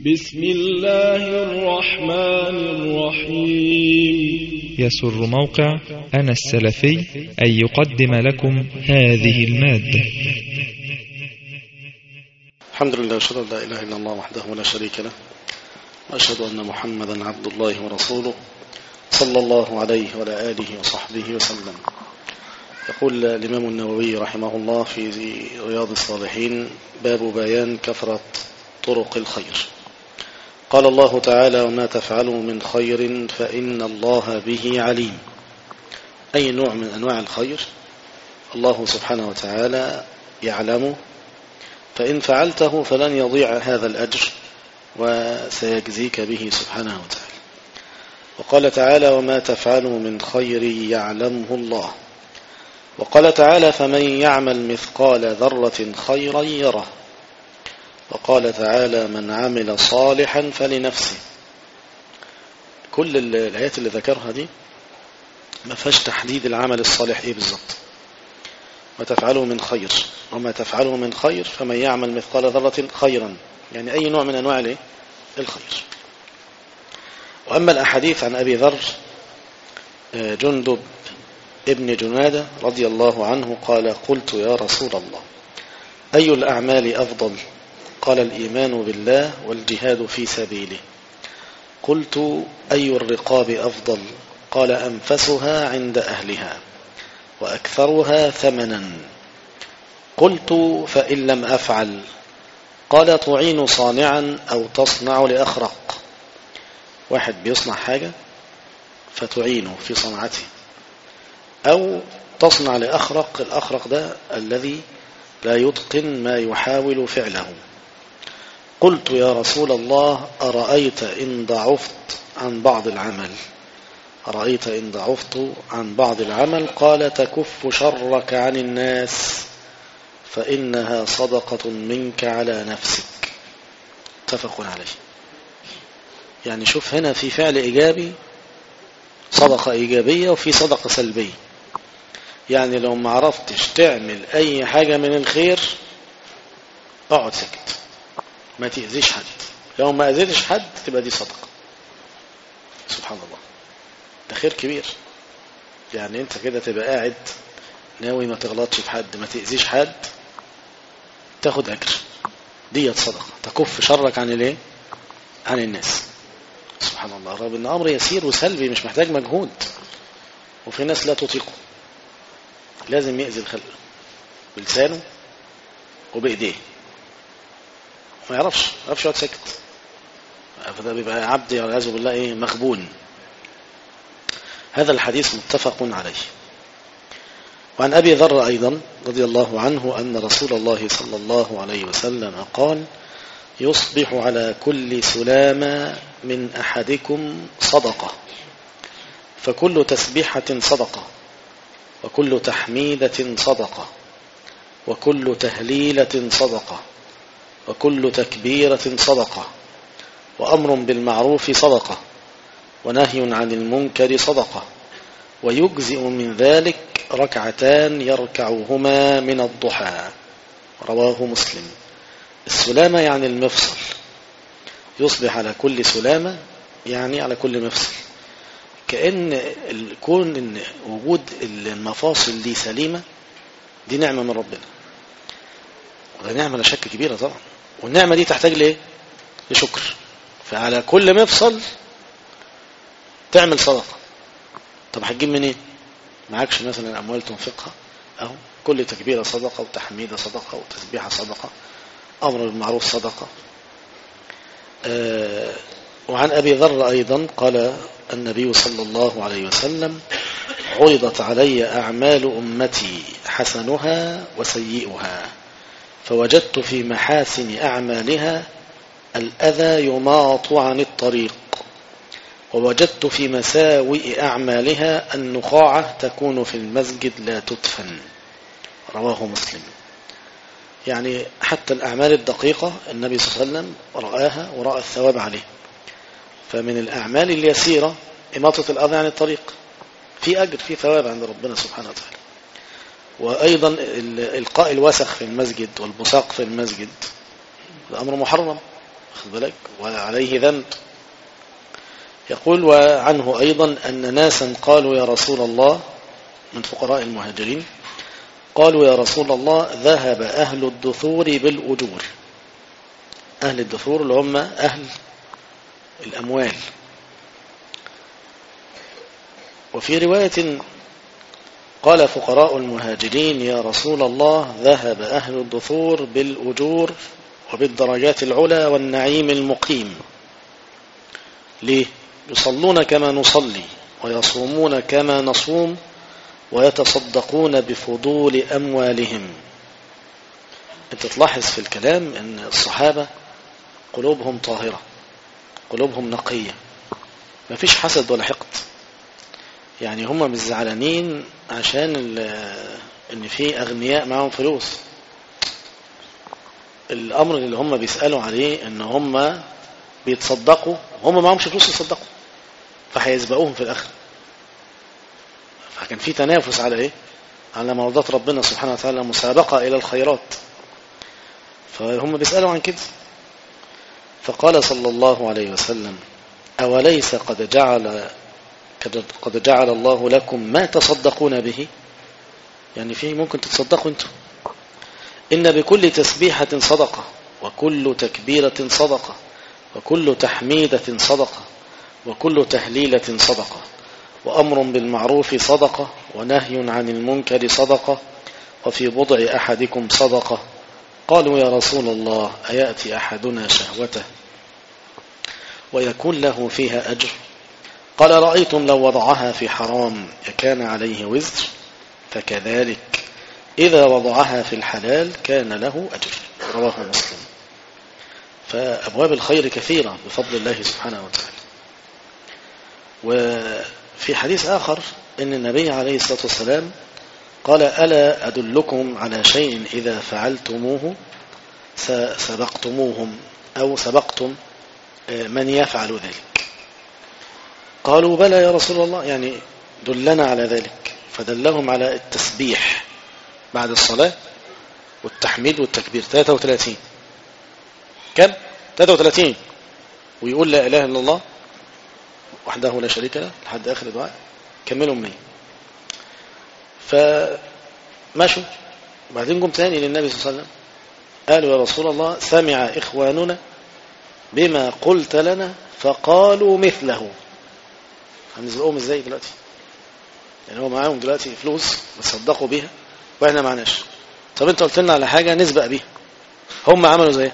بسم الله الرحمن الرحيم يسر موقع أنا السلفي أن يقدم لكم هذه المادة الحمد لله واشهد ان لا اله الا الله وحده لا شريك له واشهد ان محمدا عبد الله ورسوله صلى الله عليه وعلى اله وصحبه وسلم يقول الامام النووي رحمه الله في رياض الصالحين باب بيان كثره طرق الخير قال الله تعالى وما تفعلوا من خير فان الله به عليم اي نوع من انواع الخير الله سبحانه وتعالى يعلمه فإن فعلته فلن يضيع هذا الأجر وسيجزيك به سبحانه وتعالى وقال تعالى وما تفعلوا من خير يعلمه الله وقال تعالى فمن يعمل مثقال ذرة خيرا يره وقال تعالى من عمل صالحا فلنفسه كل الآيات اللي ذكرها دي ما فيهاش تحديد العمل الصالح ايه بالظبط ما تفعله من خير وما تفعله من خير فمن يعمل مثقال ذرة خيرا يعني أي نوع من أنواع الايه؟ الخير وأما الأحاديث عن أبي ذر جندب ابن جنادة رضي الله عنه قال قلت يا رسول الله أي الأعمال أفضل قال الإيمان بالله والجهاد في سبيله قلت أي الرقاب أفضل قال أنفسها عند أهلها وأكثرها ثمنا قلت فإن لم أفعل قال تعين صانعا أو تصنع لأخرق واحد بيصنع حاجة فتعينه في صنعته أو تصنع لأخرق الأخرق ده الذي لا يتقن ما يحاول فعله قلت يا رسول الله أرأيت إن ضعفت عن بعض العمل أرأيت إن ضعفت عن بعض العمل قال تكف شرك عن الناس فإنها صدقة منك على نفسك اتفق عليه يعني شوف هنا في فعل إيجابي صدقة إيجابية وفي صدقة سلبية يعني لو ما عرفتش تعمل أي حاجة من الخير اقعد سكت ما تأذيش حد لو ما أذيتش حد تبقى دي صدقة سبحان الله ده خير كبير يعني انت كده تبقى قاعد ناوي ما تغلطش في حد ما تأذيش حد تاخد أجر ديت صدقة تكف شرك عن الايه عن الناس سبحان الله رغم ان امر يسير وسلبي مش محتاج مجهود وفي ناس لا تطيقه لازم يأذي الخلق بلسانه وبإيديه ما يعرفش ما يعرفش يقعد ساكت فده بيبقى عبد والعياذ بالله ايه مخبون هذا الحديث متفق عليه وعن أبي ذر أيضا رضي الله عنه أن رسول الله صلى الله عليه وسلم قال يصبح على كل سلامة من أحدكم صدقة فكل تسبيحة صدقة وكل تحميدة صدقة وكل تهليلة صدقة وكل تكبيرة صدقة وأمر بالمعروف صدقة ونهي عن المنكر صدقة ويجزئ من ذلك ركعتان يركعهما من الضحى رواه مسلم السلامة يعني المفصل يصبح على كل سلامة يعني على كل مفصل كأن الكون إن وجود المفاصل دي سليمة دي نعمة من ربنا وده نعمة لا شك كبيرة طبعا والنعمة دي تحتاج لإيه لشكر فعلى كل مفصل تعمل صدقة طب هتجيب منين معكش مثلا أموال تنفقها أهو كل تكبيرة صدقة وتحميدة صدقة وتسبيحة صدقة أمر بالمعروف صدقة آه وعن أبي ذر أيضا قال النبي صلى الله عليه وسلم عرضت علي أعمال أمتي حسنها وسيئها فوجدت في محاسن أعمالها الأذى يماط عن الطريق ووجدت في مساوئ أعمالها النخاعة تكون في المسجد لا تدفن رواه مسلم يعني حتى الأعمال الدقيقة النبي صلى الله عليه وسلم رآها ورأى الثواب عليه فمن الأعمال اليسيرة إماطة الأذى عن الطريق في أجر في ثواب عند ربنا سبحانه وتعالى وأيضا إلقاء الوسخ في المسجد والبصاق في المسجد الأمر محرم خد بالك وعليه ذنب يقول وعنه أيضا أن ناسا قالوا يا رسول الله من فقراء المهاجرين قالوا يا رسول الله ذهب أهل الدثور بالأجور أهل الدثور اللي هم أهل الأموال وفي رواية قال فقراء المهاجرين يا رسول الله ذهب أهل الدثور بالأجور وبالدرجات العلى والنعيم المقيم ليه؟ يصلون كما نصلي ويصومون كما نصوم ويتصدقون بفضول أموالهم انت تلاحظ في الكلام ان الصحابة قلوبهم طاهرة قلوبهم نقية ما فيش حسد ولا حقد يعني هم مش زعلانين عشان ان في اغنياء معهم فلوس الامر اللي هم بيسألوا عليه ان هم بيتصدقوا هم معهمش فلوس يتصدقوا فهيسبقوهم في الاخر فكان في تنافس على ايه على مرضات ربنا سبحانه وتعالى مسابقة الى الخيرات فهم بيسألوا عن كده فقال صلى الله عليه وسلم أوليس قد جعل قد جعل الله لكم ما تصدقون به يعني فيه ممكن تتصدقوا انتم إن بكل تسبيحة صدقة وكل تكبيرة صدقة وكل تحميدة صدقة وكل تهليلة صدقة وأمر بالمعروف صدقة ونهي عن المنكر صدقة وفي بضع أحدكم صدقة قالوا يا رسول الله أيأتي أحدنا شهوته ويكون له فيها أجر قال رأيتم لو وضعها في حرام كان عليه وزر فكذلك إذا وضعها في الحلال كان له أجر رواه مسلم فأبواب الخير كثيرة بفضل الله سبحانه وتعالى وفي حديث آخر أن النبي عليه الصلاة والسلام قال ألا أدلكم على شيء إذا فعلتموه سبقتموهم أو سبقتم من يفعل ذلك قالوا بلى يا رسول الله يعني دلنا على ذلك فدلهم على التسبيح بعد الصلاة والتحميد والتكبير 33 كم 33 ويقول لا إله إلا الله وحده لا شريك له لحد آخر الدعاء كملوا 100 فمشوا بعدين قم تاني للنبي صلى الله عليه وسلم قالوا يا رسول الله سمع إخواننا بما قلت لنا فقالوا مثله هنزلقهم ازاي دلوقتي يعني هو معاهم دلوقتي فلوس بتصدقوا بيها واحنا معناش طب انت قلت لنا على حاجة نسبق بيها هم عملوا زي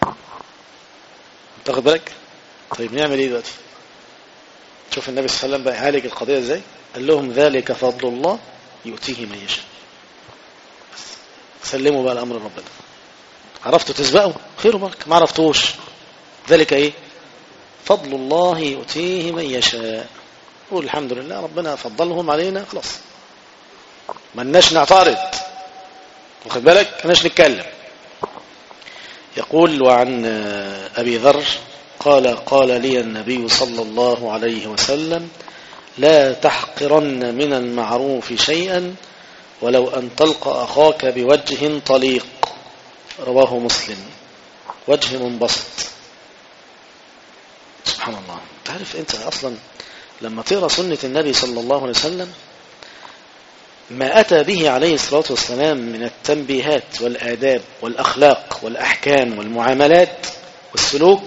تاخد بالك طيب نعمل ايه دلوقتي شوف النبي صلى الله عليه وسلم بقى يعالج القضية ازاي قال لهم ذلك فضل الله يؤتيه من يشاء سلموا بقى الامر ربنا عرفتوا تسبقوا خير وبركه ما عرفتوش ذلك ايه فضل الله يؤتيه من يشاء قول الحمد لله ربنا فضلهم علينا خلاص ملناش نعترض واخد بالك ملناش نتكلم يقول وعن أبي ذر قال قال لي النبي صلى الله عليه وسلم لا تحقرن من المعروف شيئا ولو أن تلقى أخاك بوجه طليق رواه مسلم وجه منبسط سبحان الله تعرف انت اصلا لما تقرا سنة النبي صلى الله عليه وسلم ما أتى به عليه الصلاة والسلام من التنبيهات والآداب والأخلاق والأحكام والمعاملات والسلوك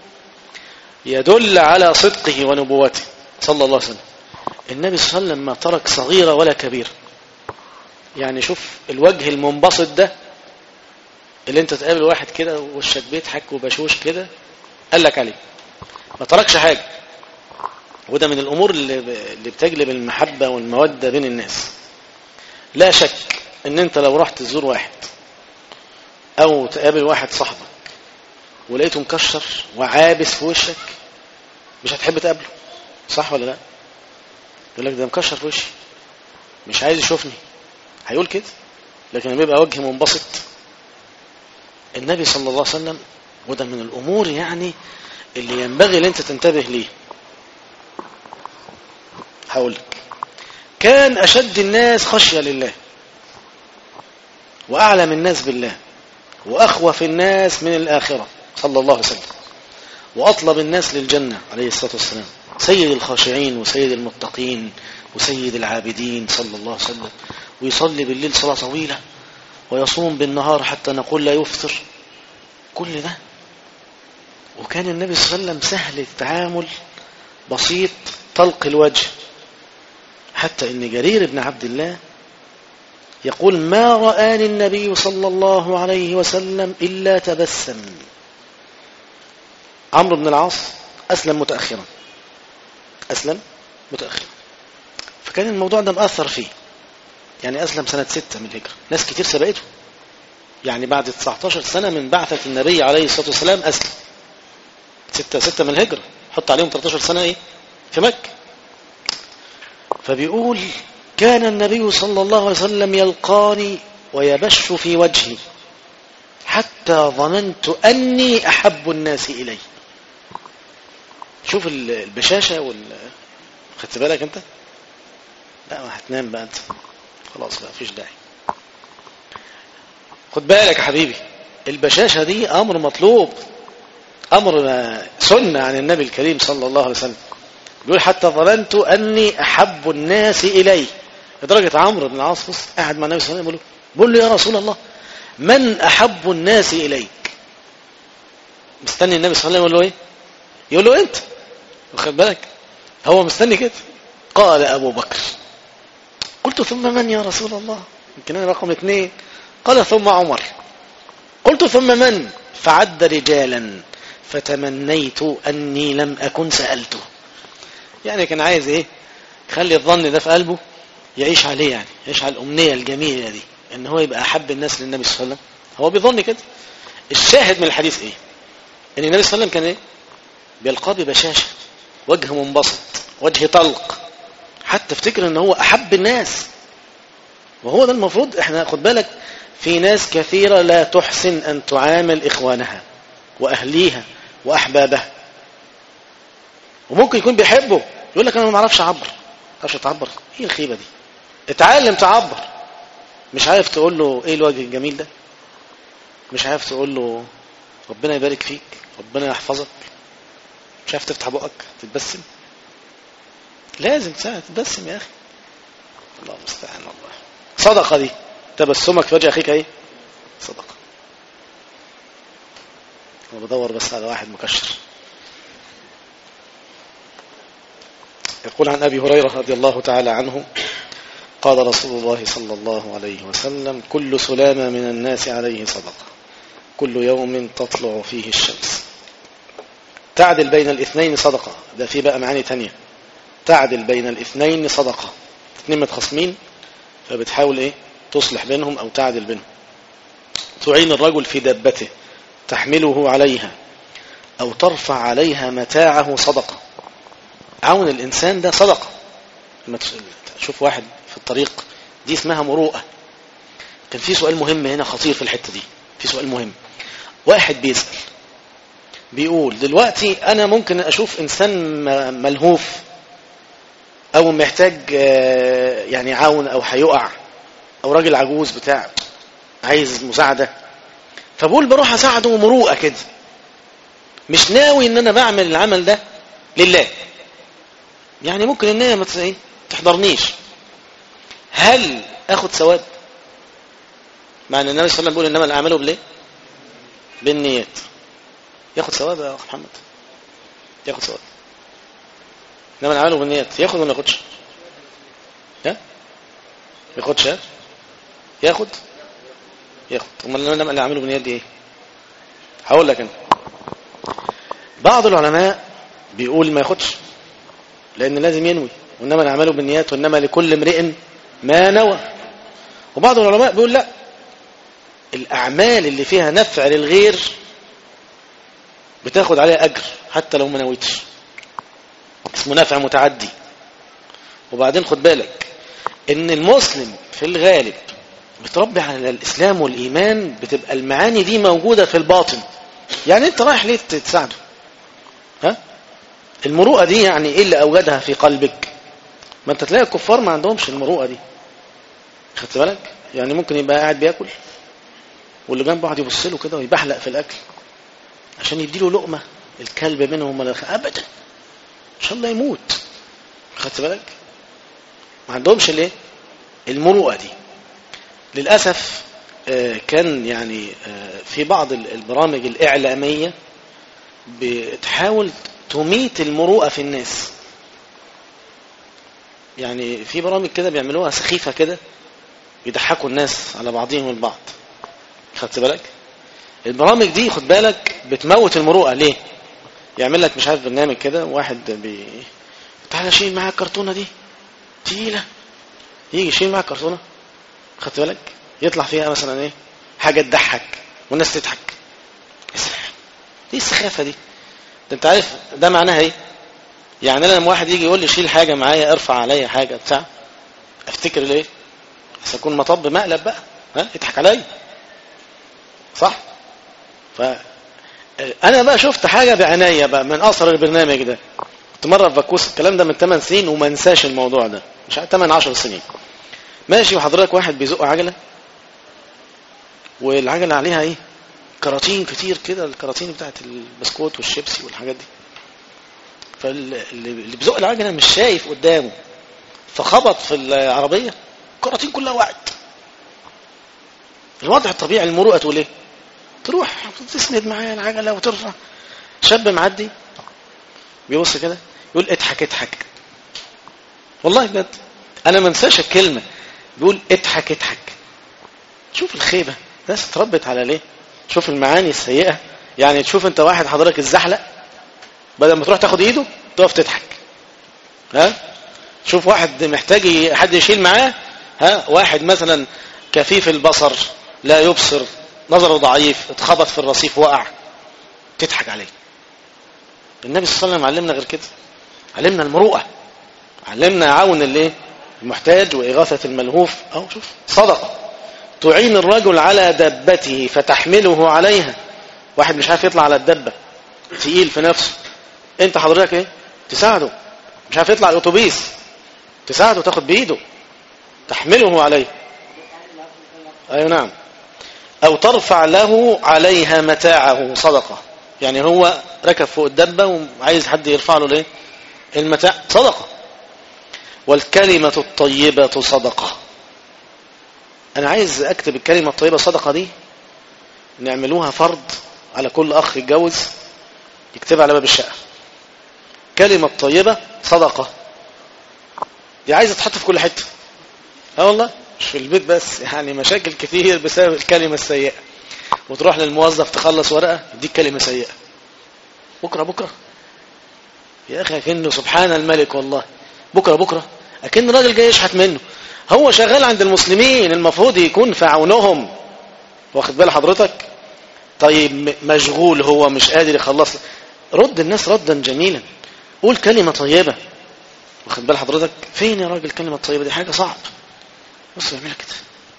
يدل على صدقه ونبوته صلى الله عليه وسلم النبي صلى الله عليه وسلم ما ترك صغيرة ولا كبيرة يعني شوف الوجه المنبسط ده اللي انت تقابل واحد كده وشك بيضحك وبشوش كده قال لك عليه ما تركش حاجة وده من الأمور اللي, اللي بتجلب المحبة والمودة بين الناس لا شك ان انت لو رحت تزور واحد او تقابل واحد صاحبك ولقيته مكشر وعابس في وشك مش هتحب تقابله صح ولا لا يقول لك ده مكشر في وشي مش عايز يشوفني هيقول كده لكن لما يبقى وجه منبسط النبي صلى الله عليه وسلم وده من الامور يعني اللي ينبغي ان انت تنتبه ليه هقول لك كان أشد الناس خشية لله وأعلم الناس بالله وأخوف الناس من الآخرة صلى الله عليه وسلم وأطلب الناس للجنة عليه الصلاة والسلام سيد الخاشعين وسيد المتقين وسيد العابدين صلى الله عليه وسلم ويصلي بالليل صلاة طويلة ويصوم بالنهار حتى نقول لا يفطر كل ده وكان النبي صلى الله عليه وسلم سهل التعامل بسيط طلق الوجه حتى ان جرير بن عبد الله يقول ما رآني النبي صلى الله عليه وسلم إلا تبسم عمرو بن العاص أسلم متأخرا أسلم متأخرا فكان الموضوع ده مأثر فيه يعني أسلم سنة ستة من الهجرة ناس كتير سبقته يعني بعد 19 سنة من بعثة النبي عليه الصلاة والسلام أسلم ستة ستة من الهجرة حط عليهم 13 سنة إيه في مكة فبيقول كان النبي صلى الله عليه وسلم يلقاني ويبش في وجهي حتى ظننت أني أحب الناس إلي شوف البشاشة وال خدت بالك أنت لا ما هتنام بقى أنت خلاص بقى فيش داعي خد بالك يا حبيبي البشاشة دي أمر مطلوب أمر سنة عن النبي الكريم صلى الله عليه وسلم يقول حتى ظننت أني أحب الناس إلي لدرجة عمرو بن العاص قاعد مع النبي صلى الله عليه وسلم بيقول له يا رسول الله من أحب الناس إليك مستني النبي صلى الله عليه وسلم يقول له إيه يقول له أنت واخد بالك هو مستني كده قال أبو بكر قلت ثم من يا رسول الله يمكن أنا رقم اثنين قال ثم عمر قلت ثم من فعد رجالا فتمنيت أني لم أكن سألته يعني كان عايز إيه خلي الظن ده في قلبه يعيش عليه يعني يعيش على الأمنية الجميلة دي ان هو يبقى أحب الناس للنبي صلى الله عليه وسلم هو بيظن كده الشاهد من الحديث ايه ان النبي صلى الله عليه وسلم كان ايه بيلقاه ببشاشة وجه منبسط وجه طلق حتى افتكر ان هو أحب الناس وهو ده المفروض احنا خد بالك في ناس كثيرة لا تحسن أن تعامل إخوانها وأهليها وأحبابها وممكن يكون بيحبه يقول لك أنا ما اعرفش أعبر ما اعرفش تعبر ايه الخيبة دي اتعلم تعبر مش عارف تقول له ايه الوجه الجميل ده مش عارف تقول له ربنا يبارك فيك ربنا يحفظك مش عارف تفتح بقك تتبسم لازم ساعة تتبسم يا اخي الله المستعان الله صدقة دي تبسمك في وجه اخيك ايه صدقة انا بدور بس على واحد مكشر يقول عن ابي هريرة رضي الله تعالى عنه قال رسول الله صلى الله عليه وسلم كل سلامة من الناس عليه صدقة كل يوم تطلع فيه الشمس تعدل بين الاثنين صدقة ده في بقى معاني تانية تعدل بين الاثنين صدقة اثنين متخصمين فبتحاول ايه تصلح بينهم او تعدل بينهم تعين الرجل في دبته تحمله عليها او ترفع عليها متاعه صدقة عون الانسان ده صدقة لما تشوف واحد في الطريق دي اسمها مروءة كان في سؤال مهم هنا خطير في الحتة دي في سؤال مهم واحد بيسأل بيقول دلوقتي أنا ممكن أشوف إنسان ملهوف أو محتاج يعني عون أو هيقع أو راجل عجوز بتاع عايز مساعدة فبقول بروح أساعده مروءة كده مش ناوي إن أنا بعمل العمل ده لله يعني ممكن النية ما تحضرنيش هل اخد ثواب مع ان النبي صلى الله عليه وسلم بيقول انما الاعمال بالايه بالنيات ياخد ثواب يا اخ محمد ياخد ثواب انما الاعمال بالنيات ياخد ولا ما ياخدش ها ما ياخدش ياخد ياخد امال انما الاعمال بالنيات دي ايه هقول لك انا بعض العلماء بيقول ما ياخدش لان لازم ينوي وانما الاعمال بالنيات وانما لكل امرئ ما نوى وبعض العلماء بيقول لا الأعمال اللي فيها نفع للغير بتاخد عليها أجر حتى لو ما نويتش اسمه نفع متعدي وبعدين خد بالك ان المسلم في الغالب بتربي على الإسلام والإيمان بتبقى المعاني دي موجودة في الباطن يعني انت رايح ليه تساعده ها المروءة دي يعني ايه اللي أوجدها في قلبك ما انت تلاقي الكفار ما عندهمش المروءة دي خدت بالك يعني ممكن يبقى قاعد بياكل واللي جنبه قاعد يبص له كده ويبحلق في الاكل عشان يديله لقمه الكلب منهم ولا ابدا ان شاء الله يموت خدت بالك ما عندهمش الايه المروءه دي للاسف كان يعني في بعض البرامج الاعلاميه بتحاول تميت المروءه في الناس يعني في برامج كده بيعملوها سخيفه كده يضحكوا الناس على بعضهم البعض خدت بالك البرامج دي خد بالك بتموت المروءه ليه يعمل لك مش عارف برنامج كده واحد بي تعالى شيل معايا الكرتونه دي تقيله يجي يشيل معاك كرتونه خدت بالك يطلع فيها مثلا ايه حاجه تضحك والناس تضحك ايه السخافه دي ده انت عارف ده معناها ايه يعني انا لما واحد يجي يقول لي شيل حاجه معايا ارفع عليا حاجه بتاع افتكر ليه بس اكون مطب مقلب بقى ها يضحك عليا صح ف انا بقى شفت حاجه بعناية بقى من اثر البرنامج ده كنت مره في باكوس الكلام ده من 8 سنين وما انساش الموضوع ده مش 8 10 سنين ماشي وحضرتك واحد بيزق عجله والعجله عليها ايه كراتين كتير كده الكراتين بتاعت البسكوت والشيبسي والحاجات دي فاللي بيزق العجله مش شايف قدامه فخبط في العربيه الكراتين كلها وقعت الوضع الطبيعي المروءه تقول ايه تروح تسند معايا العجله وترفع شاب معدي بيبص كده يقول اضحك اضحك والله بجد انا ما انساش الكلمه بيقول اضحك اضحك شوف الخيبه ناس اتربت على ليه شوف المعاني السيئه يعني تشوف انت واحد حضرتك الزحلق بدل ما تروح تاخد ايده تقف تضحك ها شوف واحد محتاج حد يشيل معاه ها واحد مثلا كفيف البصر لا يبصر نظره ضعيف اتخبط في الرصيف وقع تضحك عليه النبي صلى الله عليه وسلم علمنا غير كده علمنا المروءه علمنا عون الايه المحتاج واغاثه الملهوف او شوف صدقه تعين الرجل على دبته فتحمله عليها واحد مش عارف يطلع على الدبه تقيل في نفسه انت حضرتك ايه تساعده مش عارف يطلع الاتوبيس تساعده تاخد بايده تحمله عليه ايوه نعم او ترفع له عليها متاعه صدقه يعني هو ركب فوق الدبه وعايز حد يرفع له الايه المتاع صدقه والكلمه الطيبه صدقه انا عايز اكتب الكلمه الطيبه صدقه دي نعملوها فرض على كل اخ يتجوز يكتبها على باب الشقه كلمه طيبه صدقه دي عايزه تتحط في كل حته اه والله مش في البيت بس يعني مشاكل كتير بسبب الكلمه السيئه وتروح للموظف تخلص ورقه يديك كلمه سيئه بكره بكره يا اخي اكنه سبحان الملك والله بكره بكره اكن راجل جاي يشحت منه هو شغال عند المسلمين المفروض يكون في عونهم واخد بال حضرتك طيب مشغول هو مش قادر يخلص رد الناس ردا جميلا قول كلمة طيبة واخد بال حضرتك فين يا راجل الكلمة الطيبة دي حاجة صعب بص بيعملها كده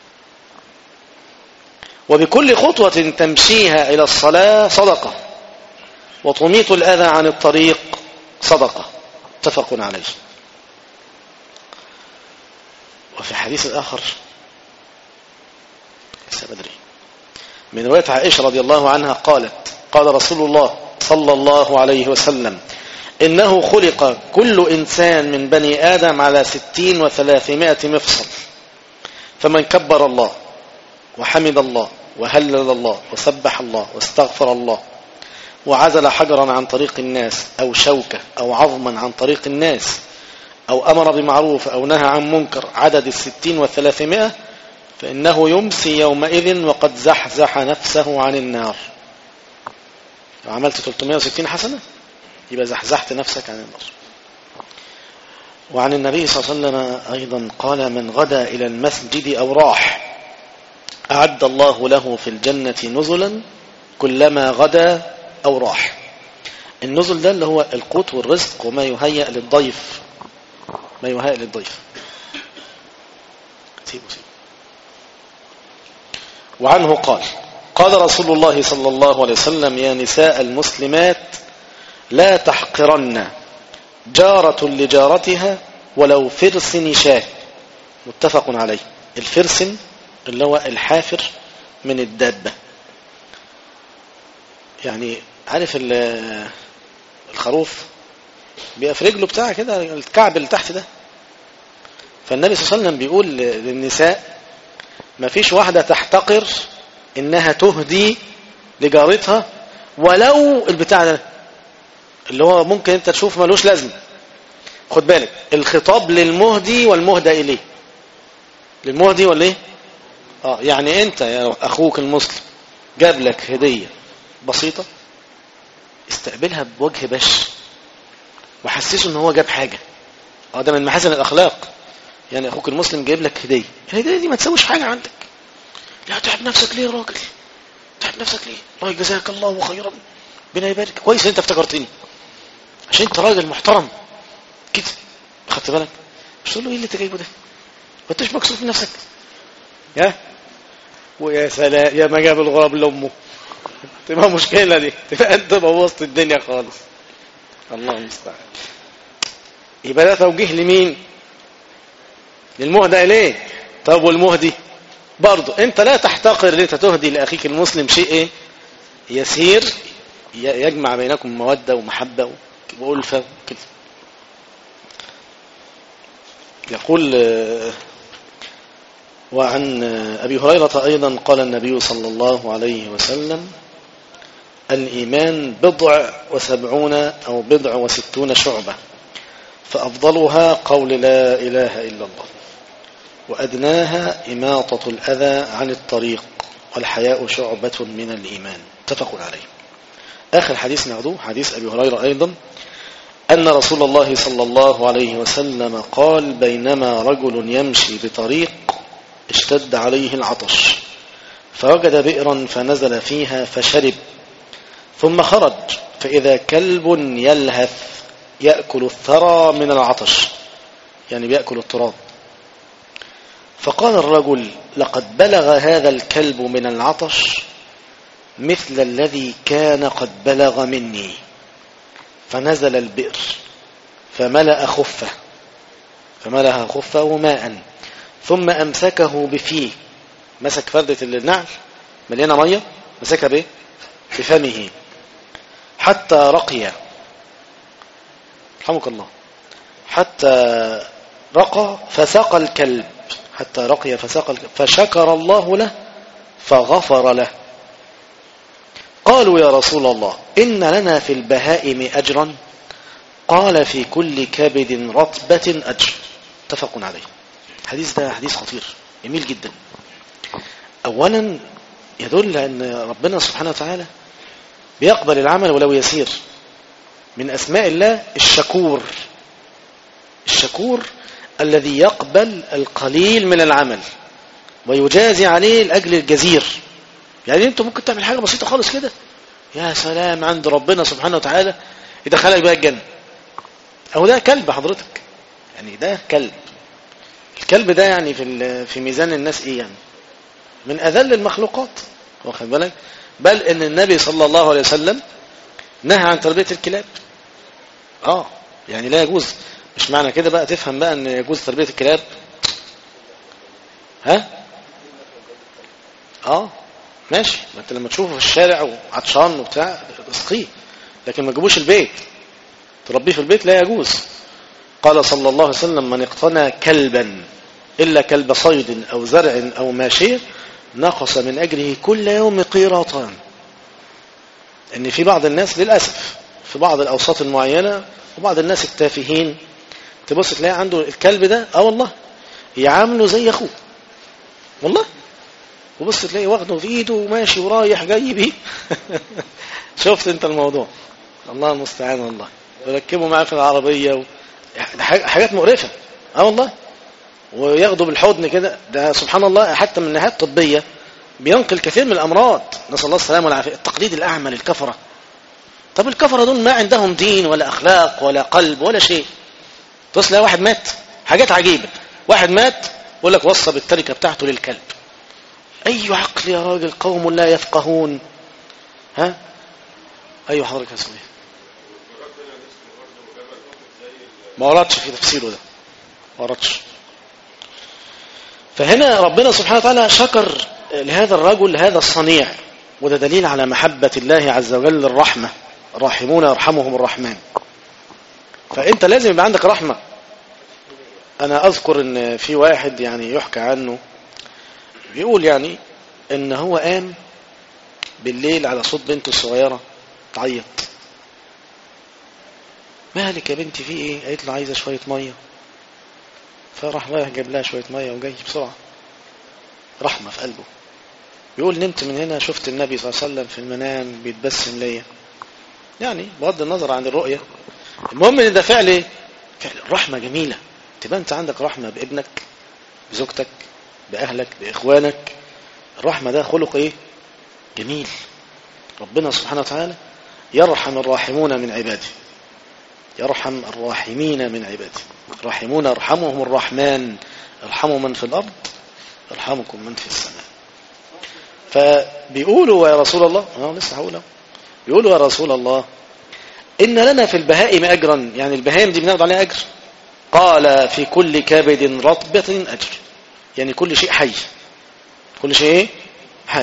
وبكل خطوة تمشيها إلى الصلاة صدقة وتميط الأذى عن الطريق صدقة اتفق عليه وفي حديث آخر لسه بدري من رواية عائشة رضي الله عنها قالت قال رسول الله صلى الله عليه وسلم إنه خلق كل إنسان من بني آدم على ستين وثلاثمائة مفصل فمن كبر الله وحمد الله وهلل الله وسبح الله واستغفر الله وعزل حجرا عن طريق الناس أو شوكة أو عظما عن طريق الناس أو أمر بمعروف أو نهى عن منكر عدد الستين والثلاثمائة فإنه يمسي يومئذ وقد زحزح نفسه عن النار لو عملت 360 حسنة يبقى زحزحت نفسك عن النار وعن النبي صلى الله عليه وسلم أيضا قال من غدا إلى المسجد أو راح أعد الله له في الجنة نزلا كلما غدا أو راح النزل ده اللي هو القوت والرزق وما يهيأ للضيف ما يهيأ للضيف سيبه سيبه وعنه قال قال رسول الله صلى الله عليه وسلم يا نساء المسلمات لا تحقرن جارة لجارتها ولو فرس نشاه متفق عليه الفرسن اللي هو الحافر من الدابة يعني عارف الخروف بيبقى في رجله بتاع كده الكعب اللي تحت ده فالنبي صلى الله عليه وسلم بيقول للنساء ما فيش واحدة تحتقر انها تهدي لجارتها ولو البتاع ده اللي هو ممكن انت تشوف ملوش لازمه خد بالك الخطاب للمهدي والمهدى اليه للمهدي ولا ايه اه يعني انت يا اخوك المسلم جاب لك هديه بسيطه استقبلها بوجه بش وحسسه ان هو جاب حاجه اه ده من محاسن الاخلاق يعني اخوك المسلم جايب لك هديه الهديه دي ما تسويش حاجه عندك لا تعب نفسك ليه يا راجل تعب نفسك ليه الله يجزاك الله خيرا ربنا يبارك كويس انت افتكرتني عشان انت راجل محترم كده خدت بالك مش تقول له ايه اللي انت جايبه ده ما انتش مكسوف من نفسك يا ويا سلام يا ما جاب الغراب لامه تبقى مشكله دي تبقى انت بوظت الدنيا خالص الله المستعان يبقى ده توجيه لمين للمهدى اليه طب والمهدي برضه انت لا تحتقر ليه تهدي لاخيك المسلم شيء ايه يسير يجمع بينكم موده ومحبه وألفة كده يقول وعن أبي هريرة أيضا قال النبي صلى الله عليه وسلم الإيمان بضع وسبعون أو بضع وستون شعبة فأفضلها قول لا إله إلا الله وأدناها إماطة الأذى عن الطريق والحياء شعبة من الإيمان اتفق عليه آخر حديث نعدوه حديث أبي هريرة أيضا أن رسول الله صلى الله عليه وسلم قال بينما رجل يمشي بطريق اشتد عليه العطش فوجد بئرا فنزل فيها فشرب ثم خرج فإذا كلب يلهث يأكل الثرى من العطش يعني بيأكل التراب فقال الرجل لقد بلغ هذا الكلب من العطش مثل الذي كان قد بلغ مني فنزل البئر فملأ خفه فملأ خفه ماء ثم أمسكه بفيه مسك فردة النعل مليانة مية مسكها بايه بفمه حتى رقي رحمك الله حتى رقى فسقى الكلب حتى رقي فسقى الكلب فشكر الله له فغفر له قالوا يا رسول الله إن لنا في البهائم أجرا قال في كل كبد رطبة أجر اتفق عليه الحديث ده حديث خطير جميل جدا أولا يدل أن ربنا سبحانه وتعالى بيقبل العمل ولو يسير من أسماء الله الشكور الشكور الذي يقبل القليل من العمل ويجازي عليه الأجل الجزير يعني انت ممكن تعمل حاجة بسيطة خالص كده يا سلام عند ربنا سبحانه وتعالى يدخلك بقى الجنة أو ده كلب حضرتك يعني ده كلب الكلب ده يعني في في ميزان الناس ايه يعني من أذل المخلوقات واخد بالك بل ان النبي صلى الله عليه وسلم نهى عن تربية الكلاب اه يعني لا يجوز مش معنى كده بقى تفهم بقى ان يجوز تربية الكلاب ها اه ماشي ما انت لما تشوفه في الشارع وعطشان وبتاع اسقيه لكن ما تجيبوش البيت تربيه في البيت لا يجوز قال صلى الله عليه وسلم من اقتنى كلبا إلا كلب صيد أو زرع أو ماشية نقص من أجره كل يوم قيراطان ان في بعض الناس للأسف في بعض الأوساط المعينة وبعض الناس التافهين تبص تلاقي عنده الكلب ده اه والله يعامله زي أخوه والله وبص تلاقي واخده في ايده وماشي ورايح جاي بيه شفت انت الموضوع الله المستعان والله يركبوا معاه في العربية و... حاجات مقرفة اه والله وياخدوا بالحضن كده ده سبحان الله حتى من الناحية الطبية بينقل كثير من الأمراض نسأل الله السلامة والعافية التقليد الأعمى للكفرة طب الكفرة دول ما عندهم دين ولا أخلاق ولا قلب ولا شيء تصل واحد مات حاجات عجيبة واحد مات يقول لك وصى بالتركة بتاعته للكلب أي عقل يا راجل قوم لا يفقهون ها أيوة حضرتك يا سيدي ما وردش في تفسيره ده ما وردش فهنا ربنا سبحانه وتعالى شكر لهذا الرجل هذا الصنيع وده دليل على محبة الله عز وجل الرحمة الراحمون يرحمهم الرحمن فانت لازم يبقى عندك رحمة انا اذكر ان في واحد يعني يحكى عنه بيقول يعني ان هو قام بالليل على صوت بنته الصغيرة تعيط مالك يا بنتي في ايه قالت له عايزة شوية مية فراح رايح جاب لها شوية مية وجاي بسرعة رحمة في قلبه بيقول نمت من هنا شفت النبي صلى الله عليه وسلم في المنام بيتبسم ليا يعني بغض النظر عن الرؤية المهم ان ده فعل ايه فعل رحمة جميلة تبقى انت عندك رحمة بابنك بزوجتك بأهلك بإخوانك الرحمة ده خلق ايه جميل ربنا سبحانه وتعالى يرحم الراحمون من عباده يرحم الراحمين من عباده الراحمون يرحمهم الرحمن ارحموا من في الأرض ارحمكم من في السماء فبيقولوا يا رسول الله اه لسه هقوله بيقولوا يا رسول الله إن لنا في البهائم أجرا يعني البهائم دي بناخد عليها أجر قال في كل كبد رطبة أجر يعني كل شيء حي كل شيء ايه حي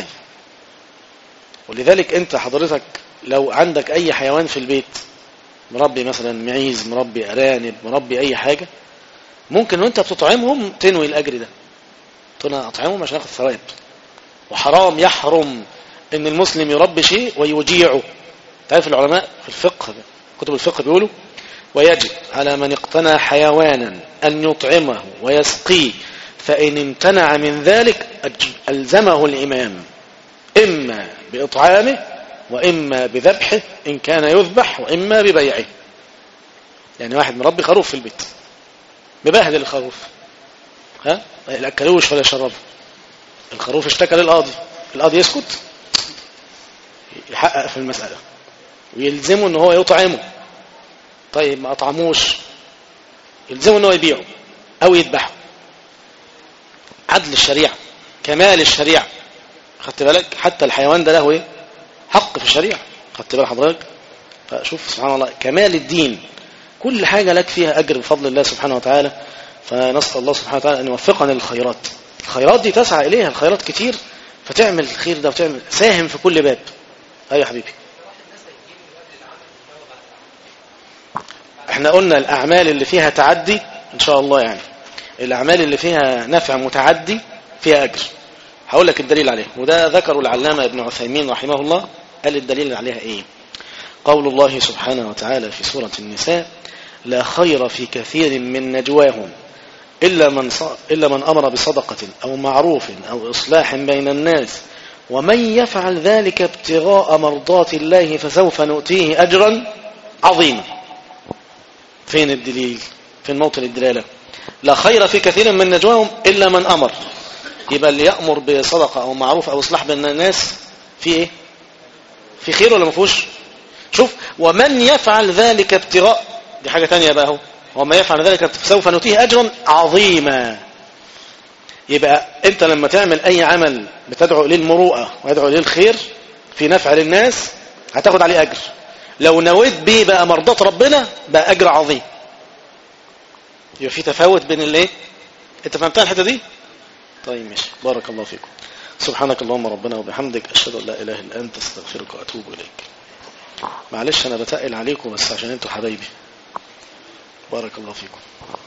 ولذلك انت حضرتك لو عندك اي حيوان في البيت مربي مثلا معيز مربي ارانب مربي اي حاجة ممكن وانت بتطعمهم تنوي الاجر ده تقول انا اطعمهم عشان اخد ثواب وحرام يحرم ان المسلم يربي شيء ويجيعه تعرف العلماء في الفقه كتب الفقه بيقولوا ويجب على من اقتنى حيوانا ان يطعمه ويسقيه فإن امتنع من ذلك ألزمه الإمام إما بإطعامه وإما بذبحه إن كان يذبح وإما ببيعه يعني واحد مربي خروف في البيت مبهدل الخروف ها لا أكلوش ولا شربه الخروف اشتكى للقاضي القاضي يسكت يحقق في المسألة ويلزمه ان هو يطعمه طيب ما أطعموش يلزمه ان هو يبيعه أو يذبحه عدل الشريعة كمال الشريعة خدت بالك حتى الحيوان ده له ايه حق في الشريعة خدت بالك حضرتك فشوف سبحان الله كمال الدين كل حاجة لك فيها أجر بفضل الله سبحانه وتعالى فنسأل الله سبحانه وتعالى أن يوفقنا للخيرات الخيرات دي تسعى إليها الخيرات كتير فتعمل الخير ده وتعمل ساهم في كل باب أيوة يا حبيبي احنا قلنا الأعمال اللي فيها تعدي إن شاء الله يعني الأعمال اللي فيها نفع متعدي فيها أجر هقول لك الدليل عليه وده ذكره العلامة ابن عثيمين رحمه الله قال الدليل عليها إيه قول الله سبحانه وتعالى في سورة النساء لا خير في كثير من نجواهم إلا من, ص... إلا من أمر بصدقة أو معروف أو إصلاح بين الناس ومن يفعل ذلك ابتغاء مرضات الله فسوف نؤتيه أجرا عظيما فين الدليل فين موطن الدلالة لا خير في كثير من نجواهم إلا من أمر يبقى اللي يأمر بصدقة أو معروف أو إصلاح بين الناس في إيه في خير ولا ما فيهوش شوف ومن يفعل ذلك ابتغاء دي حاجة تانية بقى هو وما يفعل ذلك سوف نؤتيه أجرا عظيما يبقى أنت لما تعمل أي عمل بتدعو إليه المروءة ويدعو إليه الخير في نفع للناس هتاخد عليه أجر لو نويت بيه بقى مرضات ربنا بقى أجر عظيم يبقى في تفاوت بين الايه انت فهمتها الحته دي طيب ماشي بارك الله فيكم سبحانك اللهم ربنا وبحمدك اشهد ان لا اله الا انت استغفرك واتوب اليك معلش انا بتقل عليكم بس عشان انتوا حبايبي بارك الله فيكم